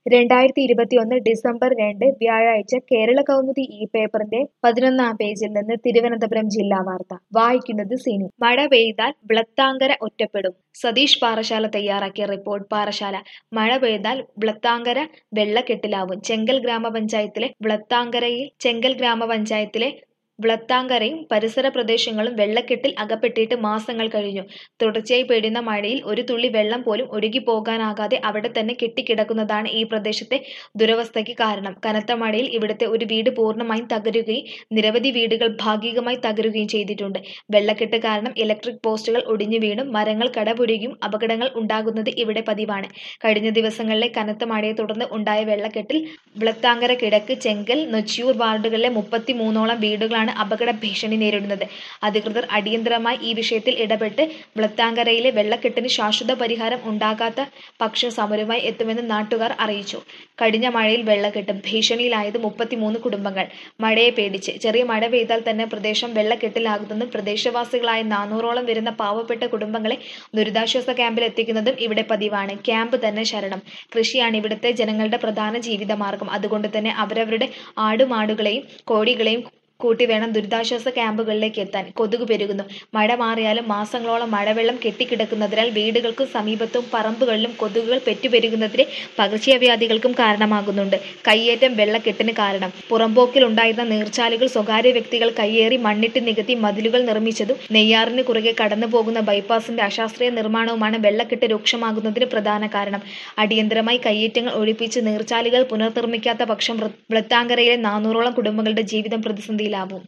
രണ്ടായിരത്തി ഇരുപത്തിയൊന്ന് ഡിസംബർ രണ്ട് വ്യാഴാഴ്ച കേരള കൗമുദി ഈ പേപ്പറിന്റെ പതിനൊന്നാം പേജിൽ നിന്ന് തിരുവനന്തപുരം ജില്ലാ വാർത്ത വായിക്കുന്നത് സിനി മഴ പെയ്താൽ ബ്ലത്താങ്കര ഒറ്റപ്പെടും സതീഷ് പാറശാല തയ്യാറാക്കിയ റിപ്പോർട്ട് പാറശാല മഴ പെയ്താൽ ബ്ലത്താങ്കര വെള്ളക്കെട്ടിലാവും ചെങ്കൽ ഗ്രാമപഞ്ചായത്തിലെ ബ്ലത്താങ്കരയിൽ ചെങ്കൽ ഗ്രാമപഞ്ചായത്തിലെ ബ്ലത്താങ്കരയും പരിസര പ്രദേശങ്ങളും വെള്ളക്കെട്ടിൽ അകപ്പെട്ടിട്ട് മാസങ്ങൾ കഴിഞ്ഞു തുടർച്ചയായി പെയ്യുന്ന മഴയിൽ ഒരു തുള്ളി വെള്ളം പോലും ഒഴുകി പോകാനാകാതെ അവിടെ തന്നെ കെട്ടിക്കിടക്കുന്നതാണ് ഈ പ്രദേശത്തെ ദുരവസ്ഥയ്ക്ക് കാരണം കനത്ത മഴയിൽ ഇവിടുത്തെ ഒരു വീട് പൂർണ്ണമായും തകരുകയും നിരവധി വീടുകൾ ഭാഗികമായി തകരുകയും ചെയ്തിട്ടുണ്ട് വെള്ളക്കെട്ട് കാരണം ഇലക്ട്രിക് പോസ്റ്റുകൾ ഒടിഞ്ഞു വീണും മരങ്ങൾ കടപുരുകിയും അപകടങ്ങൾ ഉണ്ടാകുന്നത് ഇവിടെ പതിവാണ് കഴിഞ്ഞ ദിവസങ്ങളിലെ കനത്ത മഴയെ തുടർന്ന് ഉണ്ടായ വെള്ളക്കെട്ടിൽ ബ്ലത്താങ്കര കിഴക്ക് ചെങ്കൽ നൊച്ചിയൂർ വാർഡുകളിലെ മുപ്പത്തി മൂന്നോളം വീടുകളാണ് അപകട ഭീഷണി നേരിടുന്നത് അധികൃതർ അടിയന്തരമായി ഈ വിഷയത്തിൽ ഇടപെട്ട് ബ്ലത്താങ്കരയിലെ വെള്ളക്കെട്ടിന് ശാശ്വത പരിഹാരം ഉണ്ടാകാത്ത പക്ഷം സമരവുമായി എത്തുമെന്ന് നാട്ടുകാർ അറിയിച്ചു കഴിഞ്ഞ മഴയിൽ വെള്ളക്കെട്ട് ഭീഷണിയിലായത് മുപ്പത്തിമൂന്ന് കുടുംബങ്ങൾ മഴയെ പേടിച്ച് ചെറിയ മഴ പെയ്താൽ തന്നെ പ്രദേശം വെള്ളക്കെട്ടിലാകുന്നതും പ്രദേശവാസികളായ നാനൂറോളം വരുന്ന പാവപ്പെട്ട കുടുംബങ്ങളെ ദുരിതാശ്വാസ ക്യാമ്പിൽ എത്തിക്കുന്നതും ഇവിടെ പതിവാണ് ക്യാമ്പ് തന്നെ ശരണം കൃഷിയാണ് ഇവിടുത്തെ ജനങ്ങളുടെ പ്രധാന ജീവിതമാർഗം അതുകൊണ്ട് തന്നെ അവരവരുടെ ആടുമാടുകളെയും കോഴികളെയും കൂട്ടി വേണം ദുരിതാശ്വാസ ക്യാമ്പുകളിലേക്ക് എത്താൻ കൊതുക് പെരുകുന്നു മഴ മാറിയാലും മാസങ്ങളോളം മഴവെള്ളം കെട്ടിക്കിടക്കുന്നതിനാൽ വീടുകൾക്കും സമീപത്തും പറമ്പുകളിലും കൊതുകുകൾ പെറ്റുപെരുകുന്നതിന് പകർച്ചവ്യാധികൾക്കും കാരണമാകുന്നുണ്ട് കയ്യേറ്റം വെള്ളക്കെട്ടിന് കാരണം പുറമ്പോക്കിൽ ഉണ്ടായിരുന്ന നീർച്ചാലുകൾ സ്വകാര്യ വ്യക്തികൾ കയ്യേറി മണ്ണിട്ട് നികത്തി മതിലുകൾ നിർമ്മിച്ചതും നെയ്യാറിന് കുറുകെ കടന്നു പോകുന്ന ബൈപ്പാസിന്റെ അശാസ്ത്രീയ നിർമ്മാണവുമാണ് വെള്ളക്കെട്ട് രൂക്ഷമാകുന്നതിന് പ്രധാന കാരണം അടിയന്തരമായി കയ്യേറ്റങ്ങൾ ഒഴിപ്പിച്ച് നീർച്ചാലുകൾ പുനർനിർമ്മിക്കാത്ത പക്ഷം വൃത്താങ്കരയിലെ നാനൂറോളം കുടുംബങ്ങളുടെ ജീവിതം പ്രതിസന്ധിയിലാവും